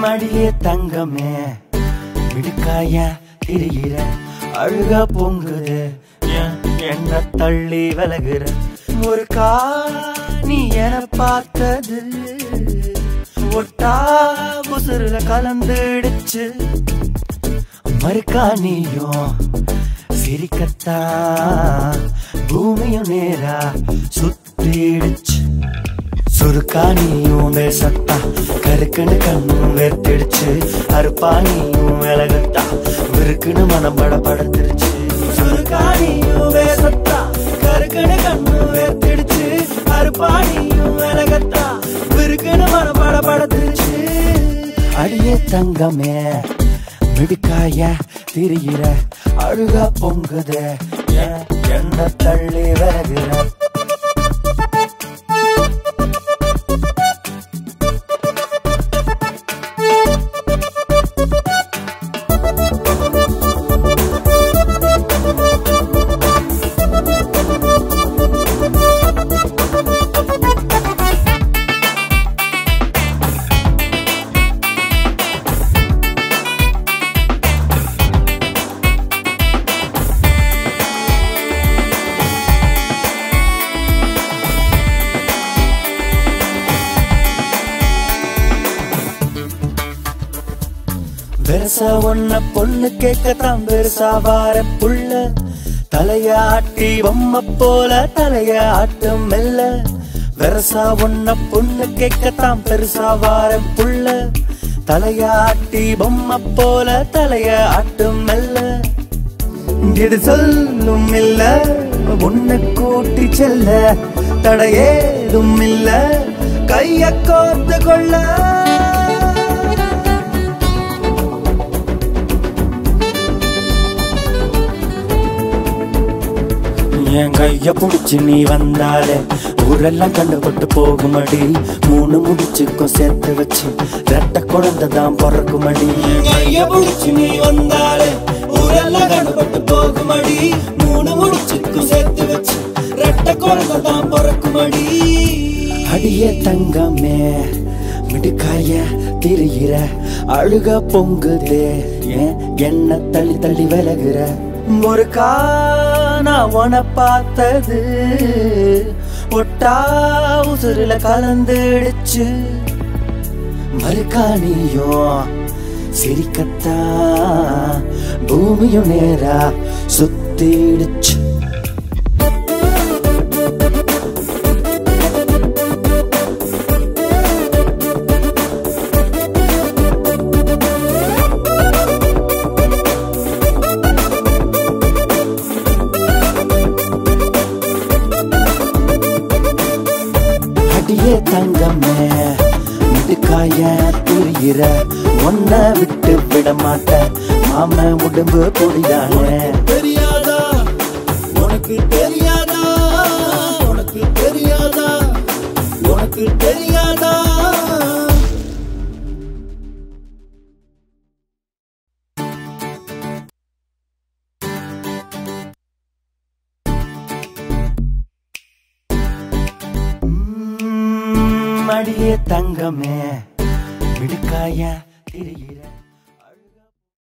மடியே தங்கமே விடுக்காய திரிகிற அழுக பொங்குது ஏன் என்ன தள்ளி விலகுற ஒரு கா நீ என பார்த்தது ஒட்டா உசுருல கலந்துடுச்சு மறுக்கா நீயும் சிரிக்கத்தான் பூமியும் நேரா சுத்திடுச்சு சுருக்கா நீயும் வேசத்தா கருக்குன்னு கண்ணும் வேர்த்திடுச்சு அறுப்பா நீயும் விலகத்தா விருக்குன்னு மனம் பட படத்திருச்சு சுருக்கா நீயும் வேசத்தா கருக்குன்னு கண்ணும் வேர்த்திடுச்சு அறுப்பா நீயும் விலகத்தா விருக்குன்னு மனம் பட படத்திருச்சு அடியே தங்கமே மிடுக்காய திரிகிற அழுக பொங்குது ஏன் என்ன தள்ளி விலகுற பெருசா ஒன்ன பொண்ணு கேட்கத்தான் பெருசா வார புள்ள தலையாட்டி பொம்மை போல தலைய ஆட்டும் மெல்ல வெரசா ஒன்ன பொண்ணு கேட்கத்தான் பெருசா வார புள்ள தலையாட்டி பொம்மை போல தலைய ஆட்டும் மெல்ல இது சொல்லும் இல்ல உன்னை கூட்டி செல்ல தடையேதும் இல்ல கைய கோர்த்து கொள்ள என் கைய புடிச்சு நீ வந்தாலே ஊரெல்லாம் கண்டுபட்டு போகுமடி மூணு முடிச்சுக்கும் சேர்த்து வச்சு ரெட்ட குழந்தை தான் பிறக்குமடி என் கைய புடிச்சு நீ வந்தாலே ஊரெல்லாம் கண்டுபட்டு போகுமடி மூணு முடிச்சுக்கும் சேர்த்து வச்சு ரெட்ட குழந்தை தான் பிறக்குமடி அடியே தங்கமே மிடுக்காய திரிகிற அழுக பொங்குதே ஏன் என்ன தள்ளி தள்ளி விலகுற ஒரு காணா உன பார்த்தது ஒட்டா உசுருல கலந்துடுச்சு மறுக்காணியும் சிரிக்கத்தான் பூமியும் நேரா சுத்திடுச்சு அடியே தங்கமே முதுக்காய புரிகிற ஒன்ன விட்டு விட மாட்டேன் மாம உடம்பு பொடிதானே தெரியாதா உனக்கு தெரியாதா உனக்கு தெரியாதா உனக்கு தெரியாதா ம், அடியே தங்கமே விடுக்காய திரிகிற